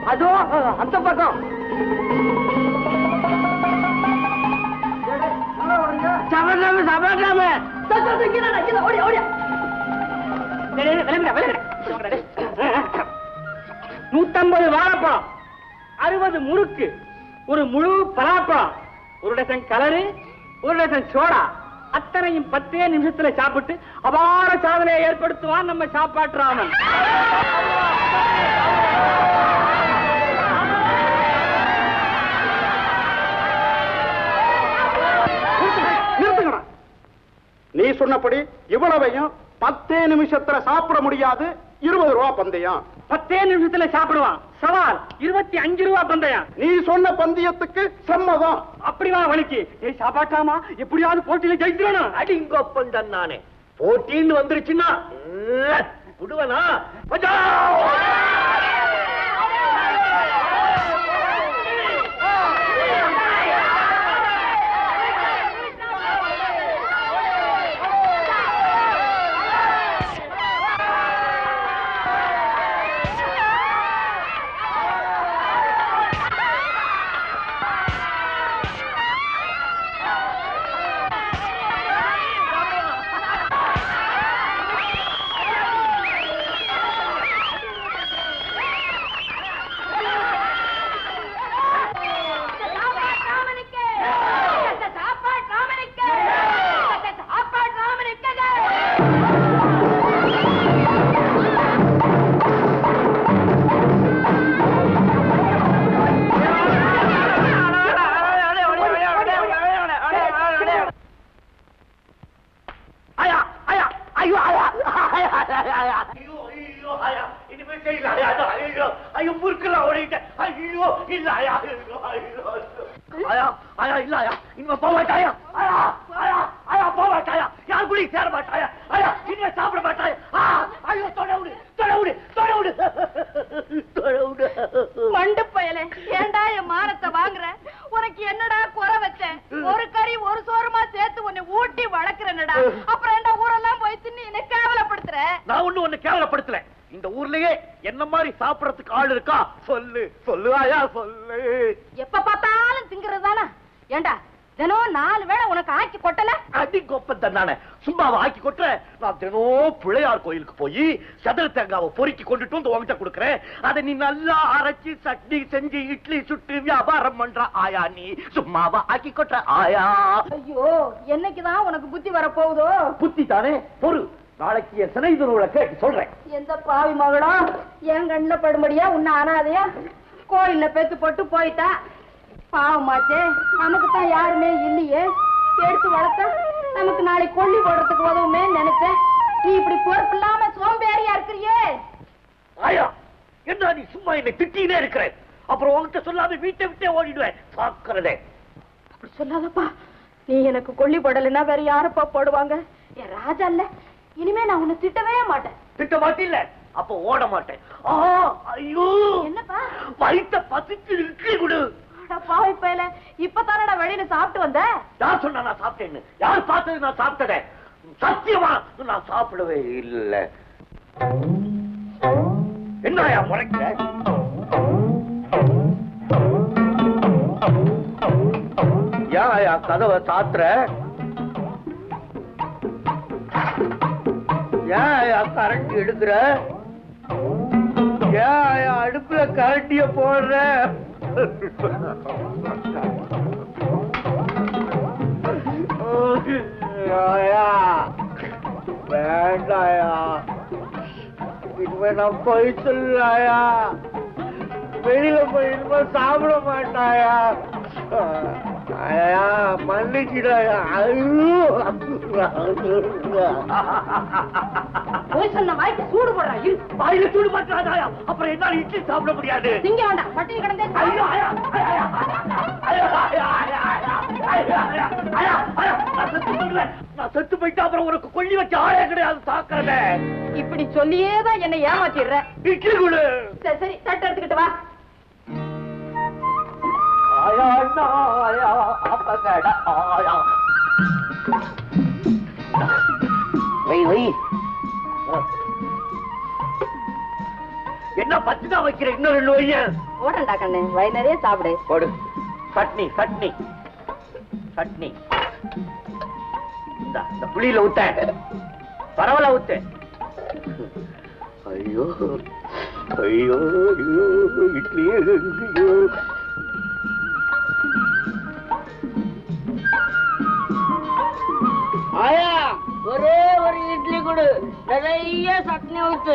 அதோ அந்த பக்கம் சபர்லாம சபர்லாம ஓடியா ஓடியா நூத்தம்பது வாழைப்பழம் அறுபது முறுக்கு ஒரு முழு பலாப்பழம் ஒரு டசன் கலரு ஒரு டசன் சோடா அத்தனையும் பத்தே நிமிஷத்துல சாப்பிட்டு அபார சாதனையை ஏற்படுத்துவான் நம்ம சாப்பாட்டு ராமன் நிறுத்துங்கடா நீ சொன்னபடி இவ்வளவையும் பத்தே நிமிஷத்துல சாப்பிட முடியாது இருபது ரூபா பந்தயம் பத்தே நிமிஷத்துல சாப்பிடுவான் சவால் இருபத்தி அஞ்சு ரூபா பந்தயம் நீ சொன்ன பந்தயத்துக்கு சம்மதம் அப்படி வா வலிக்கு ஏய் சாப்பாட்டாமா எப்படியாவது போட்டியில ஜெயிச்சிடணும் அடிங்கொப்பம் தான் நானே போட்டின்னு வந்துருச்சுன்னா உம், விடுவனா பஜாவ்! ஐயா, ஐயா, ஐயோ, ஐயா, ஐயா, ஐயா, ஐயா. ஐயோ, ஐயோ, ஐயா, இனிமே செய்யல, ஐயா, ஐயோ, ஐயோ, முறுக்கெல்லாம் ஓடிட்டேன். ஐயோ, இல்ல, ஐயா, ஐயோ, ஐயோ, ஐயோ. ஐயா, ஐயா, இல்ல, ஐயா, இனிமே போக மாட்டாயா? ஐயா, ஐயா, ஐயா, போக மாட்டாயா? யார் கூடயும் சேர மாட்டாயா? ஐயா, இனிமே சாப்பிட மாட்டாயா? ஆ, ஐயோ, தொட விடு, தொட விடு, தொட விடு. தொட விடு. மண்டு பயலே ஏண்டா என் மானத்தை வாங்குற உனக்கு என்னடா குறை வச்சேன் ஒரு கறி ஒரு சோறுமா சேர்த்து உன்னை ஊட்டி வளர்க்கிறேன்டா அப்புறம் ஏண்டா ஊரெல்லாம் போய் தின்னு என்ன கேவலப்படுத்துற நான் ஒண்ணு ஒண்ணு கேவலப்படுத்தல இந்த ஊர்லயே என்ன மாதிரி சாப்பிடறதுக்கு ஆள் இருக்கா சொல்லு சொல்லு ஐயா சொல்லு எப்ப பார்த்தாலும் திங்கிறது தானே ஏண்டா தினம் நாலு வேளை உனக்கு ஆக்கி கொட்டல அடி கொப்பன் தானே சும்மாவை ஆக்கி கொட்டுற நான் தினம் பிள்ளையார் கோயிலுக்கு போய் சதுர தேங்காவை பொறுக்கி கொண்டுட்டு வந்து உங்ககிட்ட கொடுக்குறேன் அதை நீ நல்லா அரைச்சு சட்னி செஞ்சு இட்லி சுட்டு வியாபாரம் பண்ற ஆயா நீ சும்மாவா ஆக்கி கொட்டுற ஆயா ஐயோ என்னைக்குதான் உனக்கு புத்தி வரப்போகுதோ புத்தி தானே பொறு நாளைக்கு என் சினை துருவலை கேட்டு சொல்றேன் எந்த பாவி மகளோ என் கண்ணுல படும்படியா உன்னை அனாதையா கோயில்ல பெத்து போட்டு போயிட்டா பாவமாச்சே நமக்கு தான் யாருமே இல்லையே எடுத்து வளர்த்தா நமக்கு நாளைக்கு கொல்லி போடுறதுக்கு உதவுமே நினைச்சேன் நீ இப்படி பொறுப்பு இல்லாம சோம்பேறியா இருக்கிறியே ஆயா என்ன நீ சும்மா என்னை திட்டினே இருக்கிற அப்புறம் உன்கிட்ட சொல்லாம வீட்டை விட்டே ஓடிடுவேன் பாக்குறதே அப்படி சொல்லாதப்பா நீ எனக்கு கொல்லி போடலைன்னா வேற யாரப்பா போடுவாங்க என் ராஜா இல்ல இனிமே நான் உன்னை திட்டவே மாட்டேன் திட்ட மாட்டில்ல அப்ப ஓட மாட்டேன் ஆ ஐயோ என்னப்பா வயித்த பசிச்சு இட்லி கொடு அட பாவி பயல இப்பதானடா வெளியில சாப்பிட்டு வந்த யார் சொன்னா நான் சாப்பிட்டேன்னு யார் பார்த்தது நான் சாப்பிட்டதேன் சத்தியமா நான் சாப்பிடவே இல்ல என்னயா முறைக்கிற ஏன் ஐயா கதவை சாத்துற ஏன் ஐயா கரண்டி எடுக்கிற ஏன் ஐயா அடுப்புல கரண்டிய போடுற ஆயா வேண்டாயா இனிமே நான் போய் சொல்லாயா வெளியில போய் இனிமே சாப்பிட மாட்டாயா ஐயா மன்னிச்சிடாயா ஐயோ போய் சொன்ன வாய்க்கு சூடு போடுறா இரு வாயில சூடு மாட்டாதாயா அப்புறம் என்னால இட்லி சாப்பிட முடியாது திங்க வேண்டாம் பட்டினி கிடந்தே ஐயோ, ஐயா, ஐயா, ஐயா, ஐயா, ஐயா, ஐயா, ஐயா, ஐயா, ஐயா, ஐயா, நான் செத்து போயிடுவேன். நான் செத்து போயிட்டா அப்புறம் உனக்கு கொல்லி வச்ச ஆளே கிடையாது சாக்கிறத இப்படி சொல்லியே தான் என்னை ஏமாத்திடுற இட்லி குடு சரி சரி தட்டு எடுத்துக்கிட்டு வா ஆயா நாயா அப்பகட ஆயா வை வை என்ன பத்து தான் வைக்கிறேன் இன்னும் ரெண்டு வைய ஓடண்டா கண்ணு வயிறு நிறைய சாப்பிடு போடு சட்னி சட்னி சட்னி இந்த இந்த புளியில ஊத்த பரவாயில்ல ஊத்து ஐயோ ஐயோ ஐயோ இட்லி ஐயோ ஆயா ஒரே ஒரு இட்லி கொடு நிறைய சட்னி ஊத்து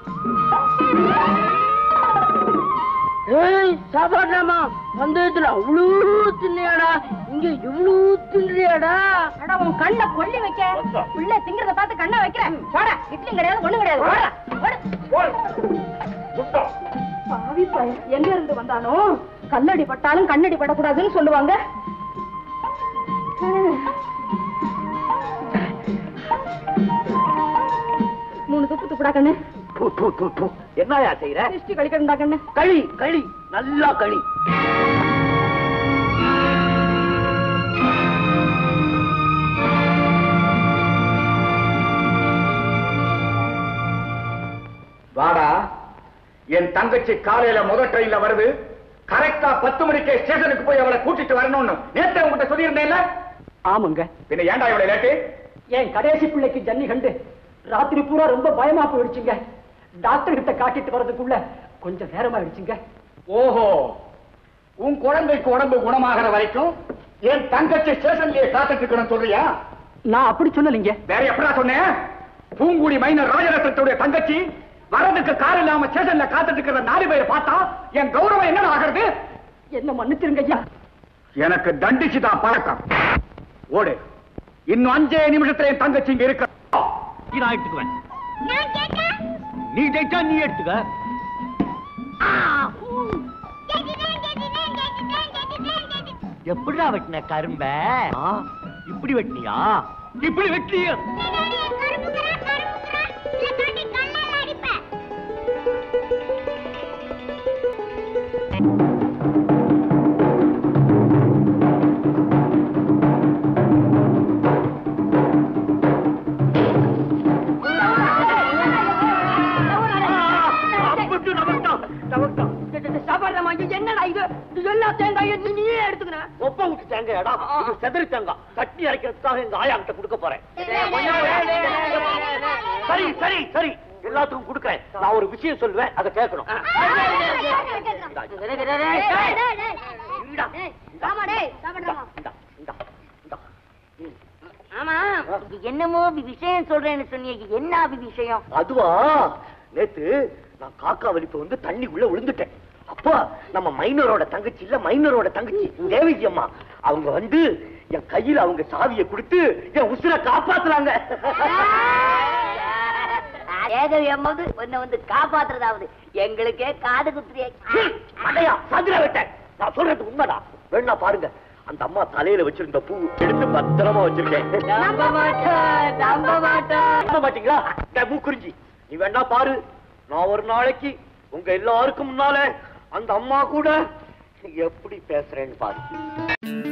ஏய் சாப்பாடுலாமா வந்ததுல அவ்வளோ தின்னியாடா இங்க இவ்வளோ தின்றியாடா அடா உன் கண்ணை கொல்லி வைக்க வந்தா. உள்ள திங்கிறத பார்த்து கண்ணை வைக்கிறேன் போடா இட்லியும் கிடையாது ஒண்ணும் கிடையாது போடா போடு பாவி பையன் எங்க இருந்து வந்தானோ கல்லடி பட்டாலும் கண்ணடி படக்கூடாதுன்னு சொல்லுவாங்க மூணு துப்பு துப்புடா கண்ணு தூ, தூ, தூ, தூ. என்னயா செய்யற திருஷ்டி கழிக்கணும்டா கண்ணு களி களி நல்லா களி வாடா என் தங்கச்சி காலையில முதல் ட்ரெயின்ல வருது கரெக்டா பத்து மணிக்கே ஸ்டேஷனுக்கு போய் அவளை கூட்டிட்டு வரணும்னு நேத்து உங்ககிட்ட சொல்லியிருந்தேன்ல ஆமாங்க பின்ன ஏன்டா இவளை லேட்டு என் கடைசி பிள்ளைக்கு ஜன்னி கண்டு ராத்திரி பூரா ரொம்ப பயமா போயிடுச்சுங்க டாக்டர் கிட்ட காட்டிட்டு வர்றதுக்குள்ள கொஞ்சம் நேரமாயிடுச்சுங்க ஓஹோ உன் குழந்தைக்கு உடம்பு குணமாகிற வரைக்கும் என் தங்கச்சி ஸ்டேஷன்லயே காத்துட்டு இருக்கணும் சொல்றியா நான் அப்படி சொல்லலைங்க வேற எப்படா சொன்னேன் பூங்குடி மைனர் ராஜரத்னத்துடைய தங்கச்சி வரதுக்கு கார் இல்லாம ஸ்டேஷன்ல காத்துட்டு இருக்கிற நாலு பேரை பார்த்தா என் கௌரவம் என்ன ஆகிறது என்ன மன்னிச்சிருங்க ஐயா எனக்கு தண்டிச்சுதான் பழக்கம் ஓடு இன்னும் அஞ்சே நிமிஷத்துல என் தங்கச்சி இங்க இருக்க நான் எடுத்துக்குவேன் நீ ஜெயிச்சா நீ எடுத்துக்க எப்படிடா வெட்டின கரும்ப இப்படி வெட்டினியா இப்படி வெட்டினியா அப்பட்டு நமக்தான் நமக்தான் சாப்பாடுலாமா என்னடா இது இது எல்லா தேங்காயும் நீ நீயே எடுத்துக்கிறேன் ஒப்ப விட்டு தேங்காயடா இது செதறி தேங்காய் சட்னி அரைக்கிறதுக்காக எங்க ஆயா கிட்ட கொடுக்க போறேன் சரி சரி சரி எல்லாத்துக்கும் கொடுக்கறேன் நான் ஒரு விஷயம் சொல்லுவேன் அதை கேட்கணும் இந்தா, இந்தா, இந்தா, இந்தா, இந்தா, இந்தா. ஆமா இது என்னமோ விஷயம் சொல்றேன்னு சொன்னீங்க என்ன அபி விஷயம் அதுவா நேத்து நான் காக்கா வலிப்பு வந்து தண்ணிக்குள்ள விழுந்துட்டேன் அப்பா நம்ம மைனரோட தங்கச்சி இல்ல மைனரோட தங்கச்சி தேவகி அம்மா அவங்க வந்து என் கையில அவங்க சாவியை கொடுத்து என் உசுரை காப்பாத்துறாங்க ஏதவி அம்மாவது உன்னை வந்து காப்பாத்துறதாவது எங்களுக்கே காது குத்துறியே ஹம், அடையா சந்திர விட்டேன் நான் சொல்றது உண்மைடா வேணா பாருங்க அந்த அம்மா தலையில வச்சிருந்த பூ எடுத்து பத்திரமா வச்சிருக்கேன் நம்ப மாட்டோம் நம்ப மாட்டோம் நம்ப மாட்டீங்களா இந்த மூக்குறிஞ்சி நீ வேணா பாரு நான் ஒரு நாளைக்கு உங்க எல்லாருக்கும் முன்னால அந்த அம்மா கூட எப்படி பேசுறேன்னு பாரு